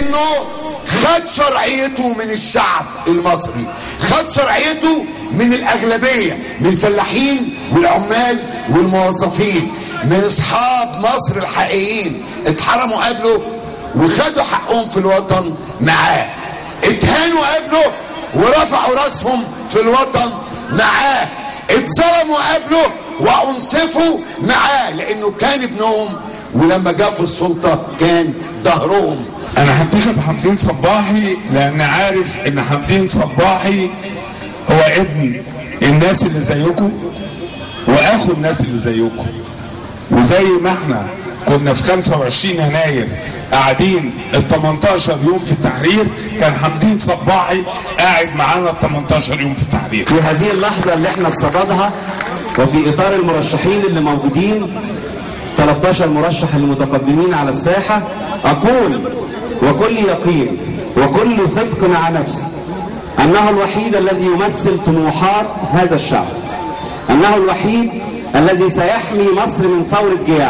لانه خد شرعيته من الشعب المصري خد شرعيته من الاغلبيه من الفلاحين والعمال والموظفين من اصحاب مصر الحقيقيين اتحرموا قبله وخدوا حقهم في الوطن معاه اتهانوا قبله ورفعوا راسهم في الوطن معاه اتظلموا قبله وانصفوا معاه لانه كان ابنهم ولما جاء في السلطه كان ظهرهم انا هنتخب حمدين صباحي لان عارف ان حمدين صباحي هو ابن الناس اللي زيكم واخو الناس اللي زيكم وزي ما احنا كنا في 25 يناير قاعدين ال 18 يوم في التحرير كان حمدين صباحي قاعد معانا ال 18 يوم في التحرير في هذه اللحظة اللي احنا بصددها وفي إطار المرشحين اللي موجودين 13 مرشح المتقدمين على الساحة أقول وكل يقين وكل صدق مع نفسي أنه الوحيد الذي يمثل طموحات هذا الشعب أنه الوحيد الذي سيحمي مصر من ثورة جياع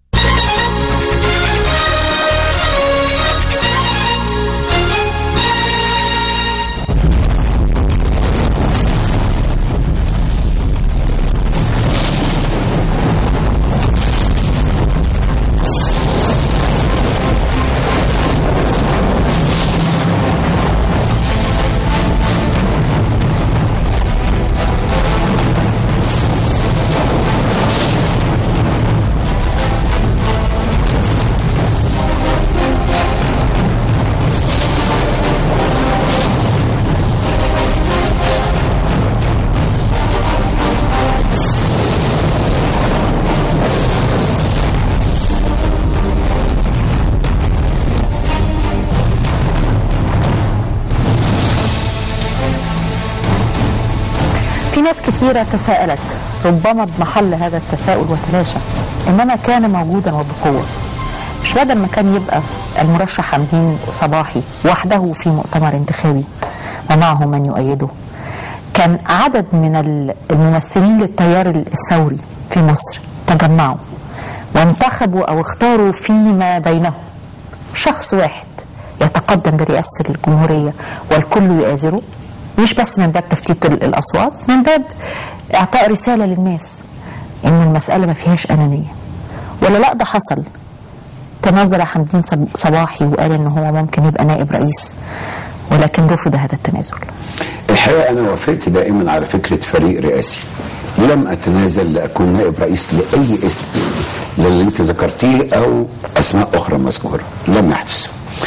في ناس كثيرة تساءلت ربما بمحل هذا التساؤل وتلاشى إنما كان موجودا وبقوة مش بدل ما كان يبقى المرشح حمدين صباحي وحده في مؤتمر انتخابي ومعه من يؤيده كان عدد من ال- الممثلين للتيار الثوري في مصر تجمعوا وانتخبوا أو اختاروا فيما بينهم شخص واحد يتقدم برئاسة الجمهورية والكل يآزره مش بس من باب تفتيت ال- الأصوات من باب إعطاء رسالة للناس إن المسألة ما فيهاش أنانية ولا لا ده حصل تنازل حمدين صب- صباحي وقال إن هو ممكن يبقى نائب رئيس ولكن رفض هذا التنازل الحقيقة أنا وافقت دائما على فكرة فريق رئاسي لم أتنازل لأكون نائب رئيس لأي اسم للي أنت ذكرتيه أو أسماء أخرى مذكورة لم يحدث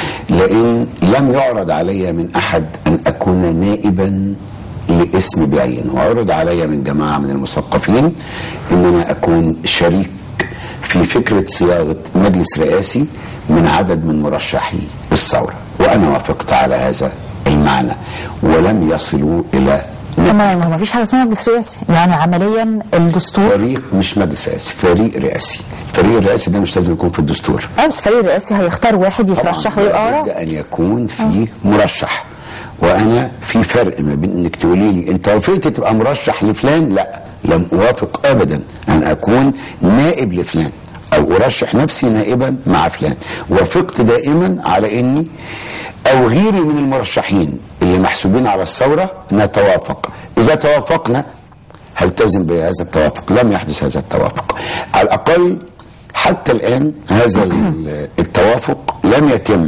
لأن لم يعرض علي من أحد أن أكون نائبا لاسم بعين وعرض علي من جماعة من المثقفين أن أنا أكون شريك في فكرة صياغة مجلس رئاسي من عدد من مرشحي الثورة وأنا وافقت على هذا المعنى ولم يصلوا إلى ما ما فيش حاجة اسمها مجلس رئاسي يعني عمليا الدستور فريق مش مجلس رئاسي فريق رئاسي الفريق الرئاسي ده مش لازم يكون في الدستور اه بس الفريق الرئاسي هيختار واحد يترشح طبعاً ويبقى لابد وراه ان يكون في مرشح وانا في فرق ما بين انك تقولي لي انت وافقت تبقى مرشح لفلان لا لم اوافق ابدا ان اكون نائب لفلان او ارشح نفسي نائبا مع فلان وافقت دائما على اني او غيري من المرشحين اللي محسوبين على الثوره نتوافق اذا توافقنا هلتزم بهذا التوافق لم يحدث هذا التوافق على الاقل حتى الان هذا ال- التوافق لم يتم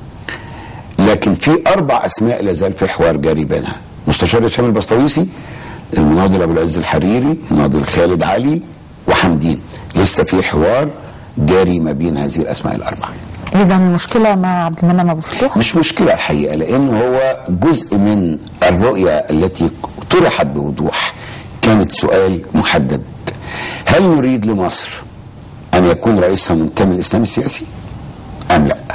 لكن في اربع اسماء لا زال في حوار جاري بينها مستشار هشام البسطويسي المناضل ابو العز الحريري المناضل خالد علي وحمدين لسه في حوار جاري ما بين هذه الاسماء الاربعه اذا المشكله مع عبد المنعم ابو فتوح مش مشكله الحقيقه لان هو جزء من الرؤيه التي طرحت بوضوح كانت سؤال محدد هل نريد لمصر ان يكون رئيسها منتمي للاسلام السياسي ام لا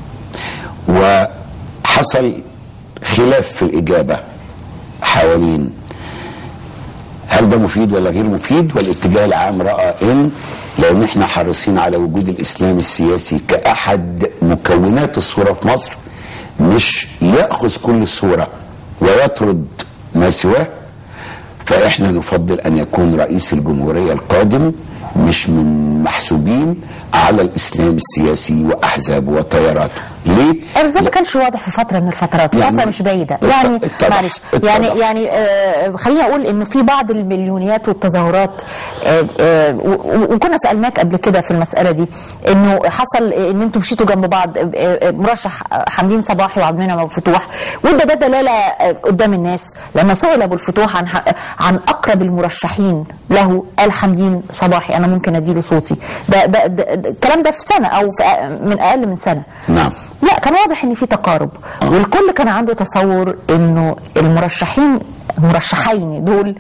وحصل خلاف في الاجابه حوالين هل ده مفيد ولا غير مفيد والاتجاه العام راى ان لان احنا حريصين على وجود الاسلام السياسي كاحد مكونات الصوره في مصر مش ياخذ كل الصوره ويطرد ما سواه فاحنا نفضل ان يكون رئيس الجمهوريه القادم مش من محسوبين على الاسلام السياسي واحزابه وتياراته ليه؟ آه، بس ده ما كانش واضح في فتره من الفترات يعني فتره مش بعيده ات- يعني اتضح- معلش اتضح. يعني يعني آه خليني اقول انه في بعض المليونيات والتظاهرات آه آه و- و- وكنا سالناك قبل كده في المساله دي انه حصل ان انتم مشيتوا جنب بعض آه، آه، مرشح حمدين صباحي وعبد المنعم ابو الفتوح وده ده دلاله آه، قدام الناس لما سئل ابو الفتوح عن ح- عن اقرب المرشحين له قال حمدين صباحي انا ممكن اديله صوتي ده ده, ده, ده الكلام ده في سنه او في أ- من اقل من سنه نعم. لا كان واضح ان في تقارب والكل كان عنده تصور انه المرشحين المرشحين دول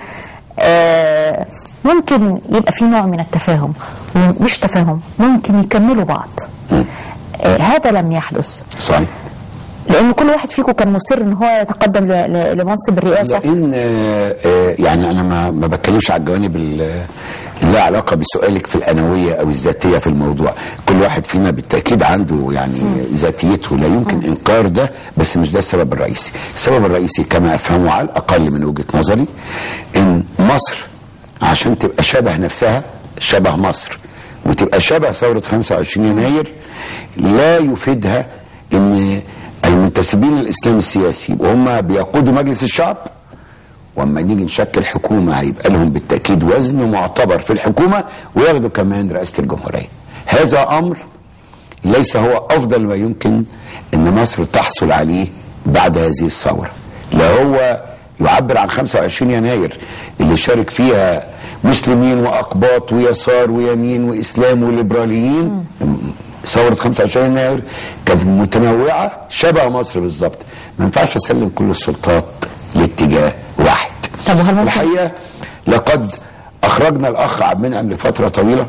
آه ممكن يبقى في نوع من التفاهم مش تفاهم ممكن يكملوا بعض آه هذا لم يحدث صحيح لان كل واحد فيكم كان مصر ان هو يتقدم ل- ل- لمنصب الرئاسه لان آه، آه، يعني انا ما ما بتكلمش على الجوانب ال- اللي لها علاقه بسؤالك في الانويه او الذاتيه في الموضوع كل واحد فينا بالتاكيد عنده يعني ذاتيته لا يمكن انكار ده بس مش ده السبب الرئيسي السبب الرئيسي كما افهمه على الاقل من وجهه نظري ان مصر عشان تبقى شبه نفسها شبه مصر وتبقى شبه ثوره 25 يناير لا يفيدها ان المنتسبين للاسلام السياسي يبقوا هم بيقودوا مجلس الشعب واما نيجي نشكل حكومه هيبقى لهم بالتاكيد وزن معتبر في الحكومه وياخدوا كمان رئاسه الجمهوريه. هذا امر ليس هو افضل ما يمكن ان مصر تحصل عليه بعد هذه الثوره. لا هو يعبر عن 25 يناير اللي شارك فيها مسلمين واقباط ويسار ويمين واسلام وليبراليين ثوره 25 يناير كانت متنوعه شبه مصر بالظبط. ما ينفعش اسلم كل السلطات لاتجاه واحد. طب وهل ممكن- الحقيقه لقد اخرجنا الاخ عبد المنعم لفتره طويله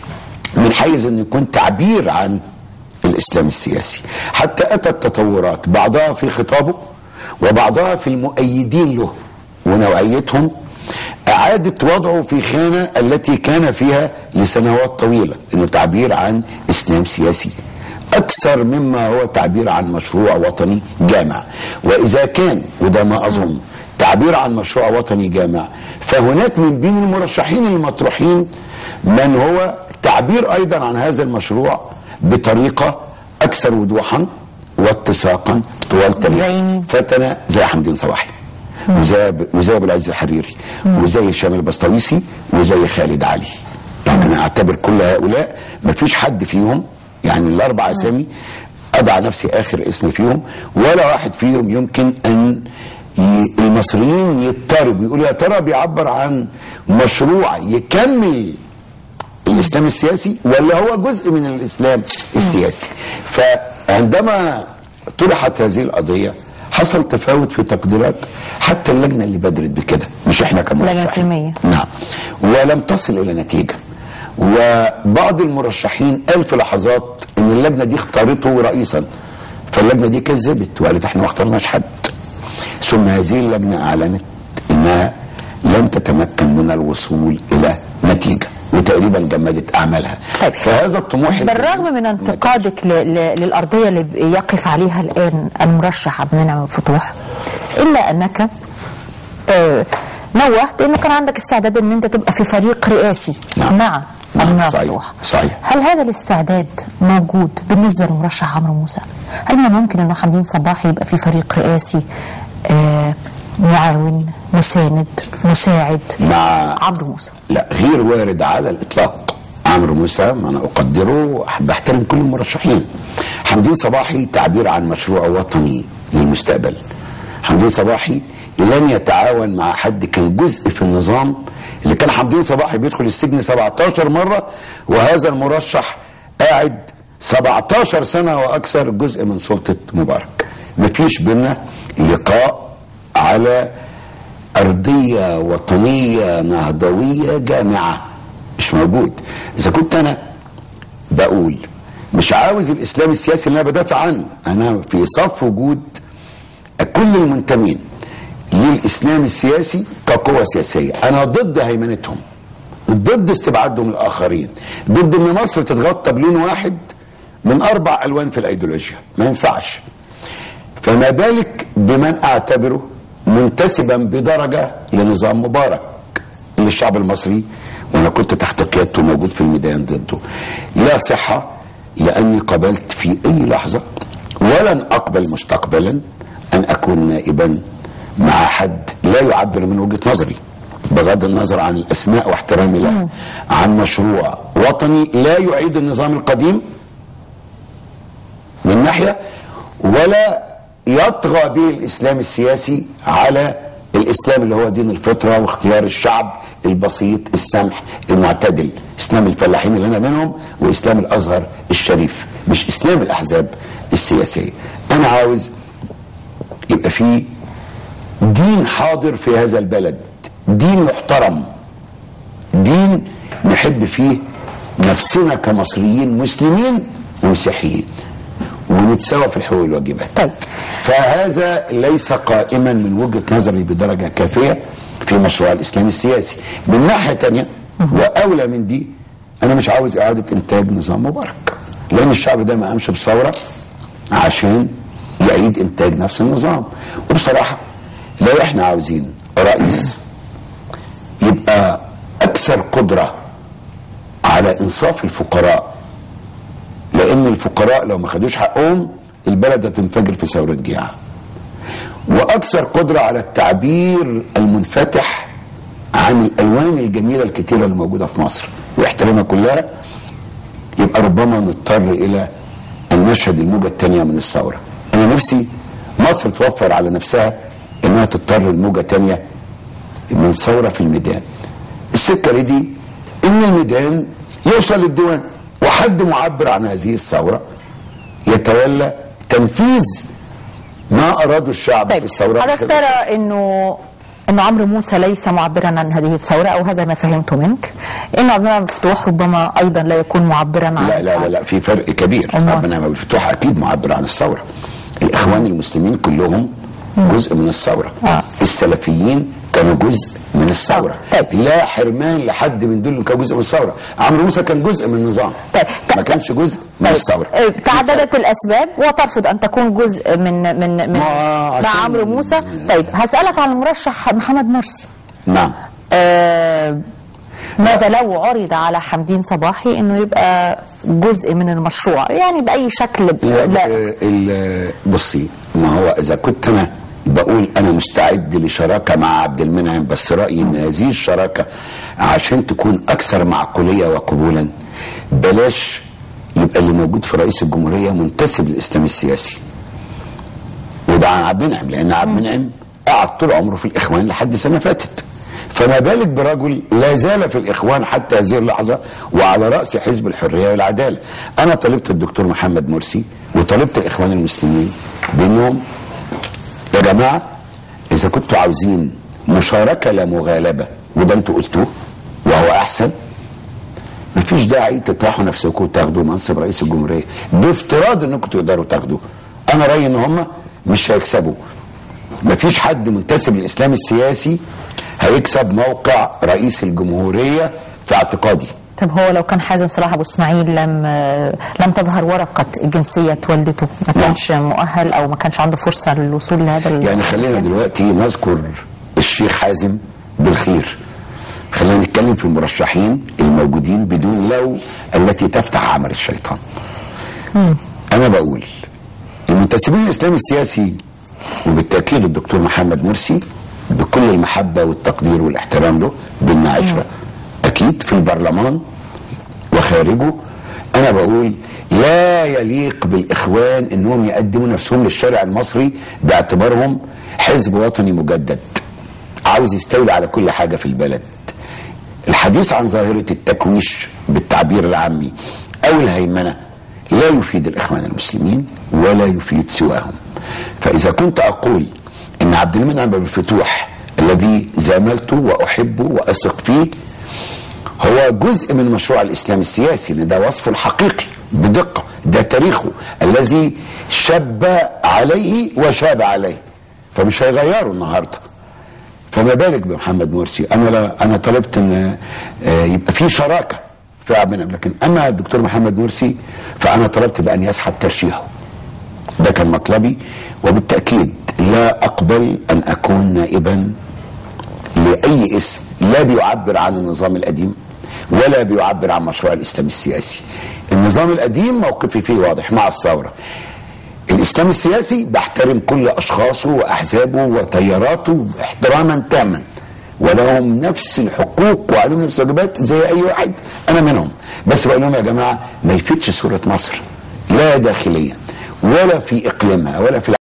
من حيز انه يكون تعبير عن الاسلام السياسي حتى اتت تطورات بعضها في خطابه وبعضها في المؤيدين له ونوعيتهم اعادت وضعه في خانه التي كان فيها لسنوات طويله انه تعبير عن اسلام سياسي اكثر مما هو تعبير عن مشروع وطني جامع واذا كان وده ما اظن تعبير عن مشروع وطني جامع فهناك من بين المرشحين المطروحين من هو تعبير ايضا عن هذا المشروع بطريقه اكثر وضوحا واتساقا طوال زي تاريخ مين؟ فتنا زي حمدين صباحي وزي وزي ابو العز الحريري وزي هشام البسطويسي وزي خالد علي يعني انا اعتبر كل هؤلاء ما فيش حد فيهم يعني الاربع اسامي اضع نفسي اخر اسم فيهم ولا واحد فيهم يمكن ان ي... المصريين يضطربوا يقولوا يا ترى بيعبر عن مشروع يكمل الاسلام السياسي ولا هو جزء من الاسلام السياسي فعندما طرحت هذه القضيه حصل تفاوت في تقديرات حتى اللجنه اللي بدرت بكده مش احنا كمرشحين لجنة المية. نعم ولم تصل الى نتيجه وبعض المرشحين قال في لحظات ان اللجنه دي اختارته رئيسا فاللجنه دي كذبت وقالت احنا ما اخترناش حد ثم هذه اللجنه اعلنت انها لم تتمكن من الوصول الى نتيجه وتقريبا جمدت اعمالها طيب. فهذا الطموح بالرغم من انتقادك ل- ل- للأرضية اللي يقف عليها الآن المرشح عبد المنعم الفتوح إلا أنك آه، نوهت أنه كان عندك استعداد أن أنت تبقى في فريق رئاسي نعم. مع نعم، عبد المنعم صحيح، الفتوح صحيح. هل هذا الاستعداد موجود بالنسبة للمرشح عمرو موسى؟ هل من الممكن أنه حمدين صباحي يبقى في فريق رئاسي آه، معاون مساند مساعد مع عمرو موسى لا غير وارد على الاطلاق عمرو موسى ما انا اقدره واحب احترم كل المرشحين حمدين صباحي تعبير عن مشروع وطني للمستقبل حمدين صباحي لن يتعاون مع حد كان جزء في النظام اللي كان حمدين صباحي بيدخل السجن 17 مره وهذا المرشح قاعد 17 سنه واكثر جزء من سلطه مبارك مفيش بينا لقاء على أرضية وطنية نهضوية جامعة مش موجود إذا كنت أنا بقول مش عاوز الإسلام السياسي اللي أنا بدافع عنه أنا في صف وجود كل المنتمين للإسلام السياسي كقوة سياسية أنا ضد هيمنتهم ضد استبعادهم الآخرين ضد أن مصر تتغطى بلون واحد من أربع ألوان في الأيديولوجيا ما ينفعش فما بالك بمن اعتبره منتسبا بدرجه لنظام مبارك اللي الشعب المصري وانا كنت تحت قيادته موجود في الميدان ضده لا صحه لاني قابلت في اي لحظه ولن اقبل مستقبلا ان اكون نائبا مع حد لا يعبر من وجهه نظري بغض النظر عن الاسماء واحترامي لها عن مشروع وطني لا يعيد النظام القديم من ناحيه ولا يطغى به الاسلام السياسي على الاسلام اللي هو دين الفطره واختيار الشعب البسيط السمح المعتدل اسلام الفلاحين اللي انا منهم واسلام الازهر الشريف مش اسلام الاحزاب السياسيه انا عاوز يبقى في دين حاضر في هذا البلد دين يحترم دين نحب فيه نفسنا كمصريين مسلمين ومسيحيين ونتساوى في الحقوق والواجبات طيب. فهذا ليس قائما من وجهة نظري بدرجة كافية في مشروع الإسلام السياسي من ناحية تانية وأولى من دي أنا مش عاوز إعادة إنتاج نظام مبارك لأن الشعب ده ما قامش بثورة عشان يعيد إنتاج نفس النظام وبصراحة لو إحنا عاوزين رئيس يبقى أكثر قدرة على إنصاف الفقراء لان الفقراء لو ما خدوش حقهم البلد هتنفجر في ثوره جياع واكثر قدره على التعبير المنفتح عن الالوان الجميله الكتيره اللي موجوده في مصر واحترامها كلها يبقى ربما نضطر الى ان نشهد الموجه الثانيه من الثوره انا نفسي مصر توفر على نفسها انها تضطر الموجه ثانيه من ثوره في الميدان السكه دي ان الميدان يوصل للديوان وحد معبر عن هذه الثوره يتولى تنفيذ ما اراده الشعب طيب في الثوره حضرتك ترى انه انه عمرو موسى ليس معبرا عن هذه الثوره او هذا ما فهمته منك انه عبد المنعم مفتوح ربما ايضا لا يكون معبرا عن لا لا لا, لا في فرق كبير أمال. ربنا عبد الفتوح اكيد معبر عن الثوره الاخوان المسلمين كلهم جزء من الثوره آه. السلفيين كانوا جزء من الثوره طيب. لا حرمان لحد من دول كان جزء من الثوره عمرو موسى كان جزء من النظام طيب. ما كانش جزء من طيب، الثوره آه، تعددت الاسباب وترفض ان تكون جزء من من من ما مع عشان- عمرو موسى طيب هسالك عن المرشح محمد مرسي نعم آه ماذا لو عرض على حمدين صباحي انه يبقى جزء من المشروع يعني باي شكل ب- لا لا ال- ال- بصي ما هو اذا كنت انا بقول انا مستعد لشراكه مع عبد المنعم بس رايي ان هذه الشراكه عشان تكون اكثر معقوليه وقبولا بلاش يبقى اللي موجود في رئيس الجمهوريه منتسب للاسلام السياسي وده عن عبد المنعم لان عبد المنعم قعد طول عمره في الاخوان لحد سنه فاتت فما بالك برجل لا زال في الاخوان حتى هذه اللحظه وعلى راس حزب الحريه والعداله انا طلبت الدكتور محمد مرسي وطلبت الاخوان المسلمين بانهم يا جماعه اذا كنتوا عاوزين مشاركه لا مغالبه وده انتوا قلتوه وهو احسن مفيش داعي تطرحوا نفسكم وتاخدوا منصب رئيس الجمهوريه بافتراض انكم تقدروا تاخدوه انا رايي ان هم مش هيكسبوا مفيش حد منتسب للاسلام السياسي هيكسب موقع رئيس الجمهوريه في اعتقادي طب هو لو كان حازم صلاح ابو اسماعيل لم لم تظهر ورقه جنسيه والدته ما كانش مؤهل او ما كانش عنده فرصه للوصول لهذا ال- يعني خلينا دلوقتي نذكر الشيخ حازم بالخير خلينا نتكلم في المرشحين الموجودين بدون لو التي تفتح عمل الشيطان انا بقول المنتسبين للاسلام السياسي وبالتاكيد الدكتور محمد مرسي بكل المحبه والتقدير والاحترام له بينا عشره اكيد في البرلمان وخارجه انا بقول لا يليق بالاخوان انهم يقدموا نفسهم للشارع المصري باعتبارهم حزب وطني مجدد عاوز يستولي على كل حاجه في البلد الحديث عن ظاهره التكويش بالتعبير العامي او الهيمنه لا يفيد الاخوان المسلمين ولا يفيد سواهم فاذا كنت اقول ان عبد المنعم بن الفتوح الذي زاملته واحبه واثق فيه هو جزء من مشروع الاسلام السياسي لان ده وصفه الحقيقي بدقه ده تاريخه الذي شب عليه وشاب عليه فمش هيغيره النهارده فما بالك بمحمد مرسي انا لا انا طلبت ان آه، يبقى في شراكه في عبد المنعم لكن اما الدكتور محمد مرسي فانا طلبت بان يسحب ترشيحه ده كان مطلبي وبالتاكيد لا اقبل ان اكون نائبا لاي اسم لا بيعبر عن النظام القديم ولا بيعبر عن مشروع الاسلام السياسي النظام القديم موقفي فيه واضح مع الثوره الاسلام السياسي بحترم كل اشخاصه واحزابه وتياراته احتراما تاما ولهم نفس الحقوق وعليهم نفس الواجبات زي اي واحد انا منهم بس بقول لهم يا جماعه ما يفيدش صوره مصر لا داخليا ولا في اقليمها ولا في